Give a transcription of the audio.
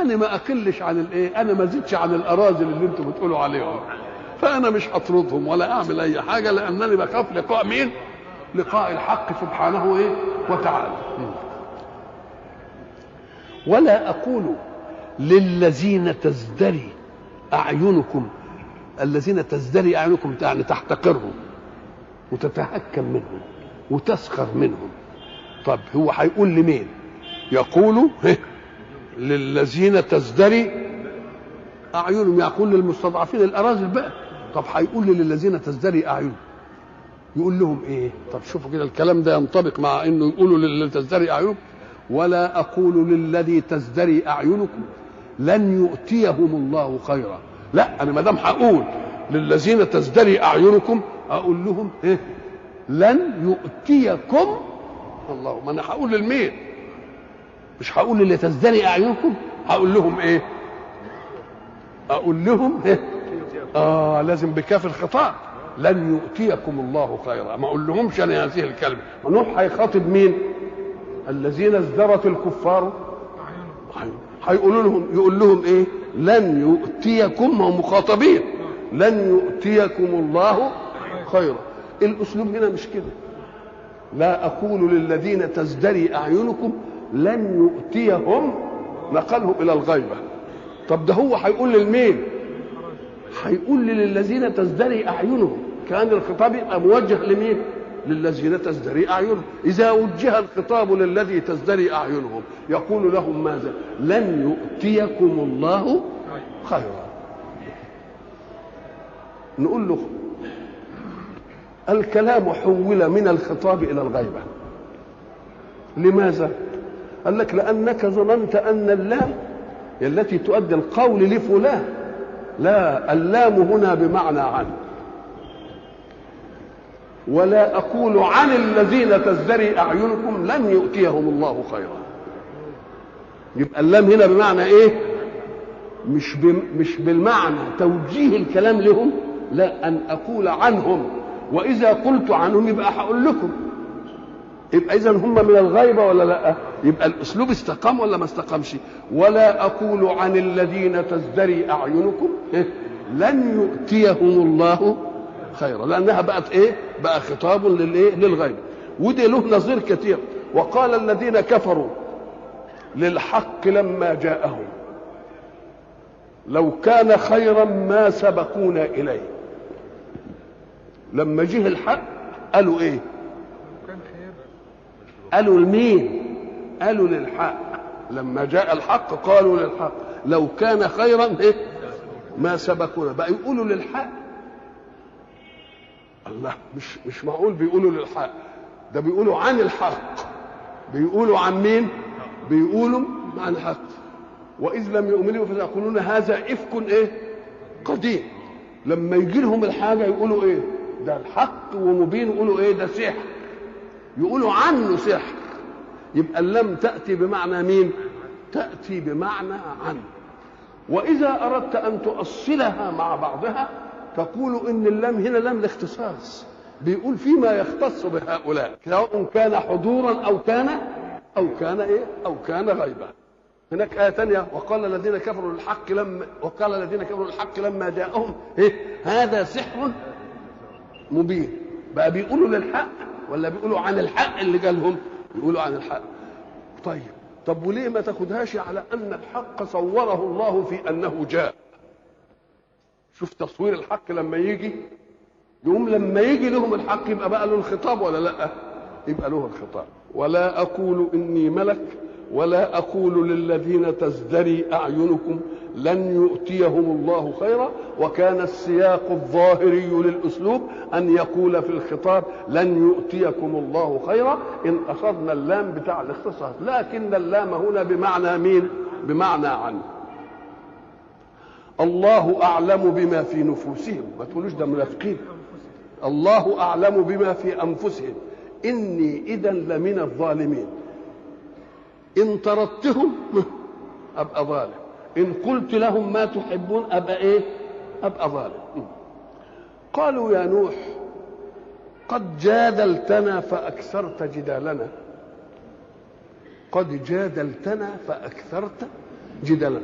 انا ما اقلش عن الايه انا ما زدش عن الاراذل اللي انتم بتقولوا عليهم فانا مش هطردهم ولا اعمل اي حاجه لانني بخاف لقاء مين لقاء الحق سبحانه ايه وتعالى ولا اقول للذين تزدري اعينكم الذين تزدري اعينكم يعني تحتقرهم وتتهكم منهم وتسخر منهم طب هو هيقول لمين يقول للذين تزدري اعينهم يقول للمستضعفين الاراذل بقى طب هيقول للذين تزدري اعينهم يقول لهم ايه طب شوفوا كده الكلام ده ينطبق مع انه يقولوا للذي تزدري اعينهم ولا اقول للذي تزدري اعينكم لن يؤتيهم الله خيرا لا انا ما دام هقول للذين تزدري اعينكم اقول لهم ايه لن يؤتيكم الله ما انا هقول للمين مش هقول للي تزدري اعينكم هقول لهم ايه اقول لهم ايه اه لازم بكاف الخطاب لن يؤتيكم الله خيرا ما اقول لهمش انا هذه الكلمه ونوح هيخاطب مين الذين ازدرت الكفار هيقولوا لهم يقول لهم ايه لن يؤتيكم هم مخاطبين لن يؤتيكم الله خيرا الاسلوب هنا مش كده لا اقول للذين تزدري اعينكم لن يؤتيهم نقلهم الى الغيبه طب ده هو هيقول للمين هيقول للذين تزدري اعينهم كان الخطاب يبقى موجه لمين للذين تزدري اعينهم اذا وجه الخطاب للذي تزدري اعينهم يقول لهم ماذا لن يؤتيكم الله خيرا نقول له الكلام حول من الخطاب الى الغيبه لماذا قال لك لانك ظننت ان اللام التي تؤدي القول لفلان لا اللام هنا بمعنى عن ولا اقول عن الذين تزدري اعينكم لن يؤتيهم الله خيرا يبقى اللام هنا بمعنى ايه مش بم مش بالمعنى توجيه الكلام لهم لا ان اقول عنهم واذا قلت عنهم يبقى هقول لكم يبقى اذا هم من الغيبه ولا لا يبقى الاسلوب استقام ولا ما استقامش ولا اقول عن الذين تزدري اعينكم إيه؟ لن يؤتيهم الله خيرا لانها بقت ايه بقى خطاب للايه للغيبه ودي له نظير كثير وقال الذين كفروا للحق لما جاءهم لو كان خيرا ما سبقونا اليه لما جه الحق قالوا ايه قالوا لمين قالوا للحق لما جاء الحق قالوا للحق لو كان خيرا ايه ما سبقونا بقى يقولوا للحق الله مش مش معقول بيقولوا للحق ده بيقولوا عن الحق بيقولوا عن مين بيقولوا عن الحق واذ لم يؤمنوا فيقولون هذا افك ايه قديم لما يجي لهم الحاجه يقولوا ايه ده الحق ومبين يقولوا ايه ده سحر يقولوا عنه سحر يبقى اللم تأتي بمعنى مين تأتي بمعنى عن وإذا أردت أن تؤصلها مع بعضها تقول إن اللام هنا لام الاختصاص بيقول فيما يختص بهؤلاء سواء كان حضورا أو كان أو كان إيه أو كان غيبا هناك آية ثانية وقال الذين كفروا للحق لما وقال الذين كفروا للحق لما جاءهم إيه هذا سحر مبين بقى بيقولوا للحق ولا بيقولوا عن الحق اللي قالهم يقولوا عن الحق طيب طب وليه ما تاخدهاش على ان الحق صوره الله في انه جاء شوف تصوير الحق لما يجي يقوم لما يجي لهم الحق يبقى بقى له الخطاب ولا لا يبقى له الخطاب ولا اقول اني ملك ولا اقول للذين تزدري اعينكم لن يؤتيهم الله خيرا وكان السياق الظاهري للاسلوب ان يقول في الخطاب لن يؤتيكم الله خيرا ان اخذنا اللام بتاع الاختصاص لكن اللام هنا بمعنى مين بمعنى عن الله اعلم بما في نفوسهم ما تقولوش ده منافقين الله اعلم بما في انفسهم اني اذا لمن الظالمين ان طردتهم ابقى ظالم ان قلت لهم ما تحبون ابقى ايه ابقى ظالم قالوا يا نوح قد جادلتنا فاكثرت جدالنا قد جادلتنا فاكثرت جدالنا